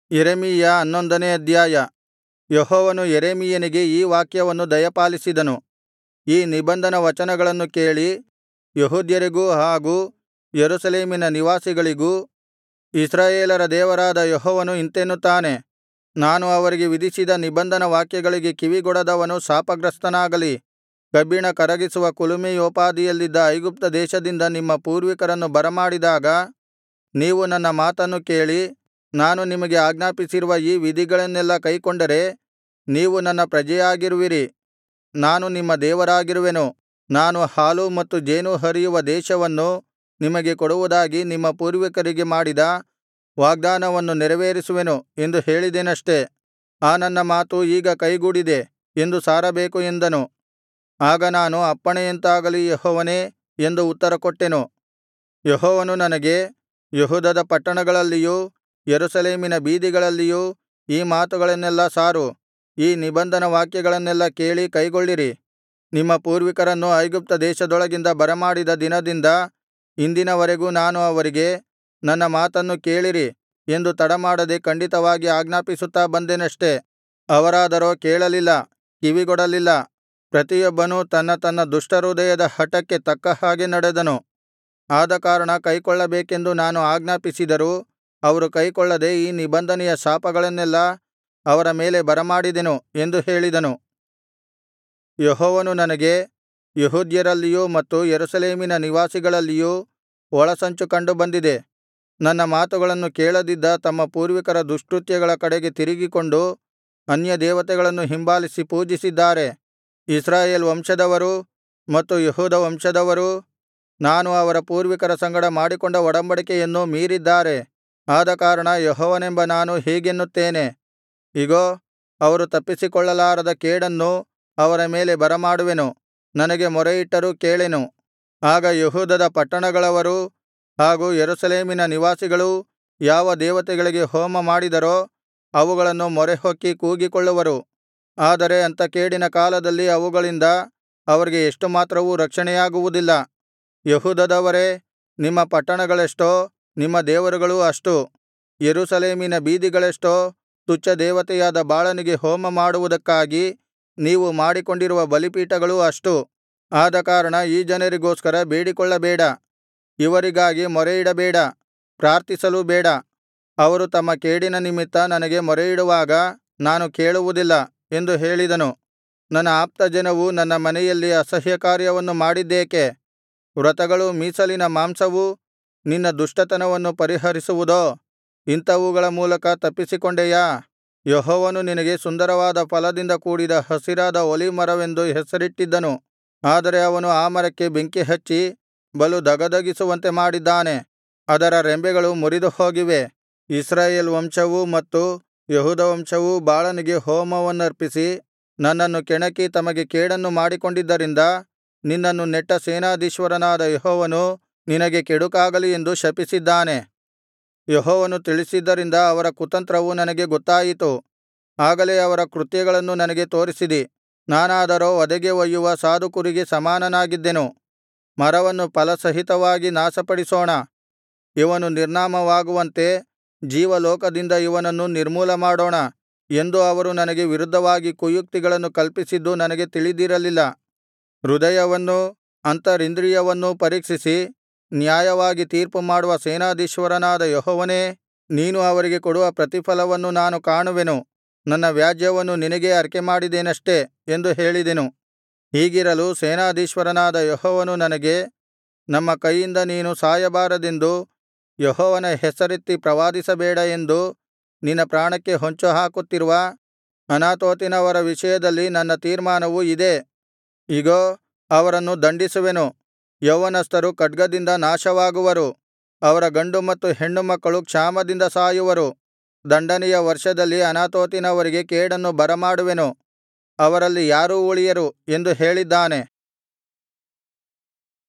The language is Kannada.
ಯೆರೆಮೀಯ ಹನ್ನೊಂದನೇ ಅಧ್ಯಾಯ ಯೆಹೋವನು ಯೆರೆಮೀಯನಿಗೆ ಈ ವಾಕ್ಯವನ್ನು ದಯಪಾಲಿಸಿದನು ಈ ನಿಬಂಧನ ವಚನಗಳನ್ನು ಕೇಳಿ ಯೆಹೂದ್ಯರಿಗೂ ಹಾಗೂ ಯೆರೂಸಲೇಮಿನ ನಿವಾಸಿಗಳಿಗೂ ಇಸ್ರಾಯೇಲರ ದೇವರಾದ ಯೆಹೋವನು ಇಂತೆನ್ನುತ್ತಾನೆ ನಾನು ಅವರಿಗೆ ವಿಧಿಸಿದ ನಿಬಂಧನ ವಾಕ್ಯಗಳಿಗೆ ಕಿವಿಗೊಡದವನು ಶಾಪಗ್ರಸ್ತನಾಗಲಿ ಕಬ್ಬಿಣ ಕರಗಿಸುವ ಕುಲುಮೆಯೋಪಾದಿಯಲ್ಲಿದ್ದ ಐಗುಪ್ತ ದೇಶದಿಂದ ನಿಮ್ಮ ಪೂರ್ವಿಕರನ್ನು ಬರಮಾಡಿದಾಗ ನೀವು ನನ್ನ ಮಾತನ್ನು ಕೇಳಿ ನಾನು ನಿಮಗೆ ಆಜ್ಞಾಪಿಸಿರುವ ಈ ವಿಧಿಗಳನ್ನೆಲ್ಲಾ ಕೈಕೊಂಡರೆ ನೀವು ನನ್ನ ಪ್ರಜೆಯಾಗಿರುವಿರಿ ನಾನು ನಿಮ್ಮ ದೇವರಾಗಿರುವೆನು ನಾನು ಹಾಲೂ ಮತ್ತು ಜೇನೂ ಹರಿಯುವ ದೇಶವನ್ನು ನಿಮಗೆ ಕೊಡುವುದಾಗಿ ನಿಮ್ಮ ಪೂರ್ವಿಕರಿಗೆ ಮಾಡಿದ ವಾಗ್ದಾನವನ್ನು ನೆರವೇರಿಸುವೆನು ಎಂದು ಹೇಳಿದೆನಷ್ಟೆ ಆ ನನ್ನ ಮಾತು ಈಗ ಕೈಗೂಡಿದೆ ಎಂದು ಸಾರಬೇಕು ಎಂದನು ಆಗ ನಾನು ಅಪ್ಪಣೆಯಂತಾಗಲಿ ಯೆಹೋವನೇ ಎಂದು ಉತ್ತರಕೊಟ್ಟೆನು ಯೆಹೋವನು ನನಗೆ ಯೆಹೂದದ ಪಟ್ಟಣಗಳಲ್ಲಿಯೂ ಯೆರೂಸಲೇಮಿನ ಬೀದಿಗಳಲ್ಲಿಯೂ ಈ ಮಾತುಗಳನ್ನೆಲ್ಲಾ ಸಾರು ಈ ನಿಬಂಧನ ವಾಕ್ಯಗಳನ್ನೆಲ್ಲಾ ಕೇಳಿ ಕೈಗೊಳ್ಳಿರಿ ನಿಮ್ಮ ಪೂರ್ವಿಕರನ್ನು ಐಗುಪ್ತ ದೇಶದೊಳಗಿಂದ ಬರಮಾಡಿದ ದಿನದಿಂದ ಇಂದಿನವರೆಗೂ ನಾನು ಅವರಿಗೆ ನನ್ನ ಮಾತನ್ನು ಕೇಳಿರಿ ಎಂದು ತಡಮಾಡದೆ ಖಂಡಿತವಾಗಿ ಆಜ್ಞಾಪಿಸುತ್ತಾ ಬಂದೆನಷ್ಟೆ ಅವರಾದರೋ ಕೇಳಲಿಲ್ಲ ಕಿವಿಗೊಡಲಿಲ್ಲ ಪ್ರತಿಯೊಬ್ಬನೂ ತನ್ನ ತನ್ನ ದುಷ್ಟಹೃದಯದ ಹಠಕ್ಕೆ ತಕ್ಕ ಹಾಗೆ ನಡೆದನು ಆದಕಾರಣ ಕೈಕೊಳ್ಳಬೇಕೆಂದು ನಾನು ಆಜ್ಞಾಪಿಸಿದರೂ ಅವರು ಕೈಕೊಳ್ಳದೆ ಈ ನಿಬಂಧನೆಯ ಶಾಪಗಳನ್ನೆಲ್ಲಾ ಅವರ ಮೇಲೆ ಬರಮಾಡಿದೆನು ಎಂದು ಹೇಳಿದನು ಯೆಹೋವನು ನನಗೆ ಯೆಹೂದ್ಯರಲ್ಲಿಯೂ ಮತ್ತು ಯೆರೂಸಲೇಮಿನ ನಿವಾಸಿಗಳಲ್ಲಿಯೂ ಒಳಸಂಚು ಕಂಡು ಬಂದಿದೆ ನನ್ನ ಮಾತುಗಳನ್ನು ಕೇಳದಿದ್ದ ತಮ್ಮ ಪೂರ್ವಿಕರ ದುಷ್ಕೃತ್ಯಗಳ ಕಡೆಗೆ ತಿರುಗಿಕೊಂಡು ಅನ್ಯದೇವತೆಗಳನ್ನು ಹಿಂಬಾಲಿಸಿ ಪೂಜಿಸಿದ್ದಾರೆ ಇಸ್ರಾಯೇಲ್ ವಂಶದವರೂ ಮತ್ತು ಯೆಹೂದ ವಂಶದವರೂ ನಾನು ಅವರ ಪೂರ್ವಿಕರ ಸಂಗಡ ಮಾಡಿಕೊಂಡ ಒಡಂಬಡಿಕೆಯನ್ನು ಮೀರಿದ್ದಾರೆ ಆದಕಾರಣ ಯೆಹೋವನೆಂಬ ನಾನು ಹೀಗೆನ್ನುತ್ತೇನೆ ಇಗೋ ಅವರು ತಪ್ಪಿಸಿಕೊಳ್ಳಲಾರದ ಕೇಡನ್ನು ಅವರ ಮೇಲೆ ಬರಮಾಡುವೆನು ನನಗೆ ಮೊರೆಯಿಟ್ಟರೂ ಕೇಳೆನು ಆಗ ಯೆಹೂದದ ಪಟ್ಟಣಗಳವರೂ ಹಾಗೂ ಯೆರೂಸಲೇಮಿನ ನಿವಾಸಿಗಳೂ ಯಾವ ದೇವತೆಗಳಿಗೆ ಹೋಮ ಮಾಡಿದರೋ ಅವುಗಳನ್ನು ಮೊರೆಹೊಕ್ಕಿ ಕೂಗಿಕೊಳ್ಳುವರು ಆದರೆ ಅಂಥ ಕೇಡಿನ ಕಾಲದಲ್ಲಿ ಅವುಗಳಿಂದ ಅವರಿಗೆ ಎಷ್ಟು ಮಾತ್ರವೂ ರಕ್ಷಣೆಯಾಗುವುದಿಲ್ಲ ಯೆಹೂದದವರೇ ನಿಮ್ಮ ಪಟ್ಟಣಗಳೆಷ್ಟೋ ನಿಮ್ಮ ದೇವರುಗಳೂ ಅಷ್ಟು ಯೆರೂಸಲೇಮಿನ ಬೀದಿಗಳೆಷ್ಟೋ ತುಚ್ಛ ದೇವತೆಯಾದ ಬಾಳನಿಗೆ ಹೋಮ ಮಾಡುವುದಕ್ಕಾಗಿ ನೀವು ಮಾಡಿಕೊಂಡಿರುವ ಬಲಿಪೀಠಗಳೂ ಅಷ್ಟು ಆದಕಾರಣ ಈ ಜನರಿಗೋಸ್ಕರ ಬೇಡಿಕೊಳ್ಳಬೇಡ ಇವರಿಗಾಗಿ ಮೊರೆಯಿಡಬೇಡ ಪ್ರಾರ್ಥಿಸಲೂ ಬೇಡ ಅವರು ತಮ್ಮ ಕೇಡಿನ ನಿಮಿತ್ತ ನನಗೆ ಮೊರೆಯಿಡುವಾಗ ನಾನು ಕೇಳುವುದಿಲ್ಲ ಎಂದು ಹೇಳಿದನು ನನ್ನ ಆಪ್ತಜನವು ನನ್ನ ಮನೆಯಲ್ಲಿ ಅಸಹ್ಯಕಾರ್ಯವನ್ನು ಮಾಡಿದ್ದೇಕೆ ವ್ರತಗಳೂ ಮೀಸಲಿನ ಮಾಂಸವೂ ನಿನ್ನ ದುಷ್ಟತನವನ್ನು ಪರಿಹರಿಸುವುದೋ ಇಂಥವುಗಳ ಮೂಲಕ ತಪ್ಪಿಸಿಕೊಂಡೆಯಾ ಯೆಹೋವನು ನಿನಗೆ ಸುಂದರವಾದ ಫಲದಿಂದ ಕೂಡಿದ ಹಸಿರಾದ ಒಲಿವ್ ಮರವೆಂದು ಹೆಸರಿಟ್ಟಿದ್ದನು ಆದರೆ ಅವನು ಆ ಮರಕ್ಕೆ ಬೆಂಕಿಹಚ್ಚಿ ಬಲು ಧಗಧಗಿಸುವಂತೆ ಮಾಡಿದ್ದಾನೆ ಅದರ ರೆಂಬೆಗಳು ಮುರಿದುಹೋಗಿವೆ ಇಸ್ರಾಯೇಲ್ ವಂಶವೂ ಮತ್ತು ಯೆಹೂದ ವಂಶವೂ ಬಾಳನಿಗೆ ಹೋಮವನ್ನರ್ಪಿಸಿ ನನ್ನನ್ನು ಕೆಣಕಿ ತಮಗೆ ಕೇಡನ್ನು ಮಾಡಿಕೊಂಡಿದ್ದರಿಂದ ನಿನ್ನನ್ನು ನೆಟ್ಟ ಸೇನಾಧೀಶ್ವರನಾದ ಯೆಹೋವನು ನಿನಗೆ ಕೆಡುಕಾಗಲಿ ಎಂದು ಶಪಿಸಿದ್ದಾನೆ ಯೆಹೋವನು ತಿಳಿಸಿದ್ದರಿಂದ ಅವರ ಕುತಂತ್ರವು ನನಗೆ ಗೊತ್ತಾಯಿತು ಆಗಲೇ ಅವರ ಕೃತ್ಯಗಳನ್ನು ನನಗೆ ತೋರಿಸಿದಿ ನಾನಾದರೋ ವಧೆಗೆ ಒಯ್ಯುವ ಸಾಧುಕುರಿಗೆ ಸಮಾನನಾಗಿದ್ದೆನು ಮರವನ್ನು ಫಲಸಹಿತವಾಗಿ ನಾಶಪಡಿಸೋಣ ಇವನು ನಿರ್ನಾಮವಾಗುವಂತೆ ಜೀವಲೋಕದಿಂದ ಇವನನ್ನು ನಿರ್ಮೂಲಮಾಡೋಣ ಎಂದು ಅವರು ನನಗೆ ವಿರುದ್ಧವಾಗಿ ಕುಯುಕ್ತಿಗಳನ್ನು ಕಲ್ಪಿಸಿದ್ದು ನನಗೆ ತಿಳಿದಿರಲಿಲ್ಲ ಹೃದಯವನ್ನೂ ಅಂತರಿಂದ್ರಿಯವನ್ನೂ ಪರೀಕ್ಷಿಸಿ ನ್ಯಾಯವಾಗಿ ತೀರ್ಪುಮಾಡುವ ಸೇನಾಧೀಶ್ವರನಾದ ಯೆಹೋವನೇ ನೀನು ಅವರಿಗೆ ಕೊಡುವ ಪ್ರತಿಫಲವನ್ನು ನಾನು ಕಾಣುವೆನು ನನ್ನ ವ್ಯಾಜ್ಯವನ್ನು ನಿನಗೇ ಅರಿಕೆಮಾಡಿದ್ದೇನಷ್ಟೆ ಎಂದು ಹೇಳಿದೆನು ಹೀಗಿರಲು ಸೇನಾಧೀಶ್ವರನಾದ ಯೆಹೋವನು ನನಗೆ ನಮ್ಮ ಕೈಯಿಂದ ನೀನು ಸಾಯಬಾರದೆಂದು ಯೆಹೋವನ ಹೆಸರೆತ್ತಿ ಪ್ರವಾದಿಸಬೇಡ ಎಂದು ನಿನ್ನ ಪ್ರಾಣಕ್ಕೆ ಹೊಂಚುಹಾಕುತ್ತಿರುವ ಅನಾತೋತಿನವರ ವಿಷಯದಲ್ಲಿ ನನ್ನ ತೀರ್ಮಾನವು ಇದೇ ಇಗೋ ಅವರನ್ನು ದಂಡಿಸುವೆನು ಯೌವನಸ್ಥರು ಖಡ್ಗದಿಂದ ನಾಶವಾಗುವರು ಅವರ ಗಂಡು ಮತ್ತು ಹೆಣ್ಣು ಮಕ್ಕಳು ಕ್ಷಾಮದಿಂದ ಸಾಯುವರು ದಂಡನೆಯ ವರ್ಷದಲ್ಲಿ ಅನಾತೋತಿನವರಿಗೆ ಕೇಡನ್ನು ಬರಮಾಡುವೆನು ಅವರಲ್ಲಿ ಯಾರೂ ಉಳಿಯರು ಎಂದು ಹೇಳಿದ್ದಾನೆ